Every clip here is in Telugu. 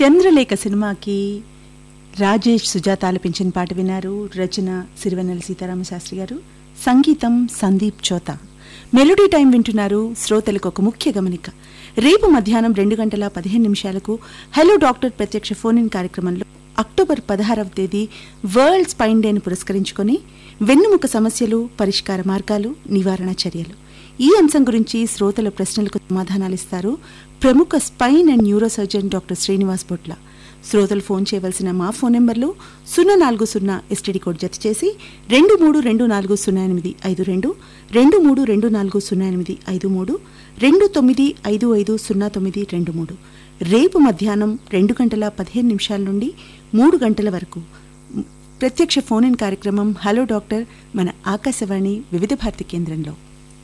చంద్రలేఖ సినిమాకి రాజేష్ సుజాత ఆలపించిన పాట విన్నారు రచన సిరివెన్నెల సీతారామ శాస్త్రి గారు సంగీతం సందీప్ చోత మెలోడీ టైం వింటున్నారు శ్రోతలకు ఒక ముఖ్య గమనిక రేపు మధ్యాహ్నం రెండు గంటల పదిహేను నిమిషాలకు హలో డాక్టర్ ప్రత్యక్ష ఫోన్ ఇన్ కార్యక్రమంలో అక్టోబర్ పదహారవ తేదీ వరల్డ్ స్పైన్ డేను పురస్కరించుకొని వెన్నుముక సమస్యలు పరిష్కార మార్గాలు నివారణ చర్యలు ఈ అంశం గురించి శ్రోతల ప్రశ్నలకు సమాధానాలిస్తారు ప్రముఖ spine and neuro surgeon doctor Srinivas Botla శ్రోతలు ఫోన్ చేయవలసిన మా ఫోన్ నెంబర్లు సున్నా నాలుగు సున్నా ఎస్టీడీ కోడ్ జత చేసి రెండు మూడు రెండు నాలుగు సున్నా ఎనిమిది ఐదు రెండు రెండు మూడు రెండు నాలుగు సున్నా ఎనిమిది ఐదు మూడు రెండు తొమ్మిది ఐదు ఐదు సున్నా తొమ్మిది రెండు మూడు రేపు మధ్యాహ్నం రెండు గంటల పదిహేను నిమిషాల నుండి మూడు గంటల వరకు ప్రత్యక్ష ఫోన్ ఇన్ కార్యక్రమం హలో డాక్టర్ మన ఆకాశవాణి వివిధ భారతి కేంద్రంలో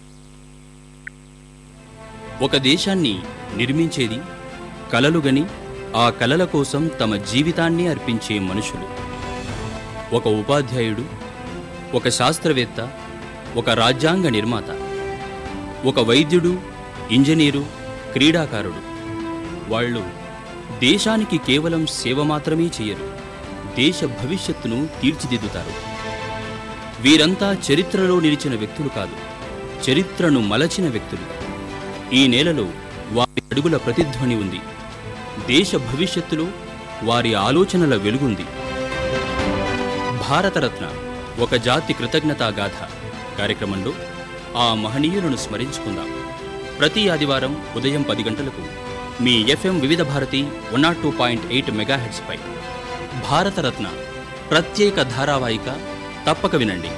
ఒక దేశాన్ని నిర్మించేది కలలుగని ఆ కలల కోసం తమ జీవితాన్ని అర్పించే మనుషులు ఒక ఉపాధ్యాయుడు ఒక శాస్త్రవేత్త ఒక రాజ్యాంగ నిర్మాత ఒక వైద్యుడు ఇంజనీరు క్రీడాకారుడు వాళ్ళు దేశానికి కేవలం సేవ మాత్రమే చేయరు దేశ భవిష్యత్తును తీర్చిదిద్దుతారు వీరంతా చరిత్రలో నిలిచిన వ్యక్తులు కాదు చరిత్రను మలచిన వ్యక్తులు ఈ నేలలో వారి అడుగుల ప్రతిధ్వని ఉంది దేశ భవిష్యత్తులో వారి ఆలోచనల వెలుగుంది భారతరత్న ఒక జాతి కృతజ్ఞతా గాథ కార్యక్రమంలో ఆ మహనీయులను స్మరించుకుందాం ప్రతి ఆదివారం ఉదయం పది గంటలకు మీ FM Vividh Bharati one nought two point eight మెగాహెడ్స్పై భారతరత్న ప్రత్యేక ధారావాహిక తప్పక వినండి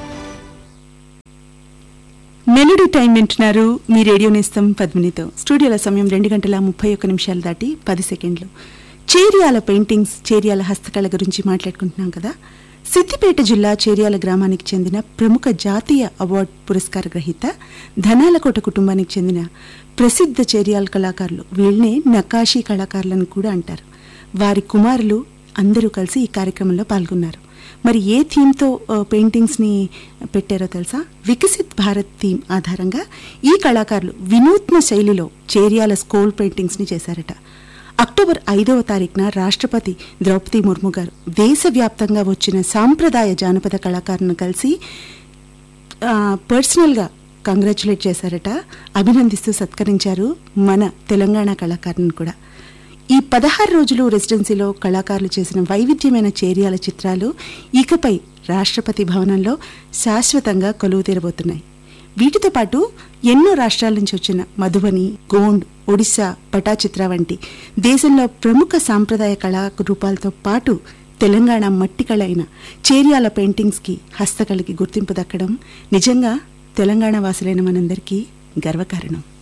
మెలోడీ టైం వింటున్నారు మీ రేడియో నేస్తం పద్మినితో స్టూడియోల సమయం రెండు గంటల ముప్పై ఒక్క నిమిషాలు దాటి పది సెకండ్లు చేరియాల పెయింటింగ్స్ చేరియాల హస్తకళ గురించి మాట్లాడుకుంటున్నాం కదా సిద్దిపేట జిల్లా చేరియాల గ్రామానికి చెందిన ప్రముఖ జాతీయ అవార్డు పురస్కార గ్రహీత ధనాలకోట కుటుంబానికి చెందిన ప్రసిద్ధ చేరియాల కళాకారులు వీళ్ళనే నకాషీ కళాకారులను కూడా అంటారు వారి కుమారులు అందరూ కలిసి ఈ కార్యక్రమంలో పాల్గొన్నారు మరి ఏ థీమ్తో పెయింటింగ్స్ని పెట్టారో తెలుసా వికసిత్ భారత్ థీమ్ ఆధారంగా ఈ కళాకారులు వినూత్న శైలిలో చేరియాల స్కోల్ పెయింటింగ్స్ని చేశారట అక్టోబర్ ఐదవ తారీఖున రాష్ట్రపతి ద్రౌపది ముర్ము గారు దేశవ్యాప్తంగా వచ్చిన సాంప్రదాయ జానపద కళాకారులను కలిసి ఆ, పర్సనల్గా కంగ్రాచులేట్ చేశారట అభినందిస్తూ సత్కరించారు మన తెలంగాణ కళాకారులను కూడా ఈ పదహారు రోజులు రెసిడెన్సీలో కళాకారులు చేసిన వైవిధ్యమైన చేరియాల చిత్రాలు ఇకపై రాష్ట్రపతి భవనంలో శాశ్వతంగా కొలువు తీరబోతున్నాయి వీటితో పాటు ఎన్నో రాష్ట్రాల నుంచి వచ్చిన మధుబని గోండ్ ఒడిశా పటాచిత్ర వంటి దేశంలో ప్రముఖ సాంప్రదాయ కళా రూపాలతో పాటు తెలంగాణ మట్టి కళ అయిన చేరియాల పెయింటింగ్స్కి హస్తకళకి గుర్తింపు దక్కడం నిజంగా తెలంగాణ వాసులైన మనందరికీ గర్వకారణం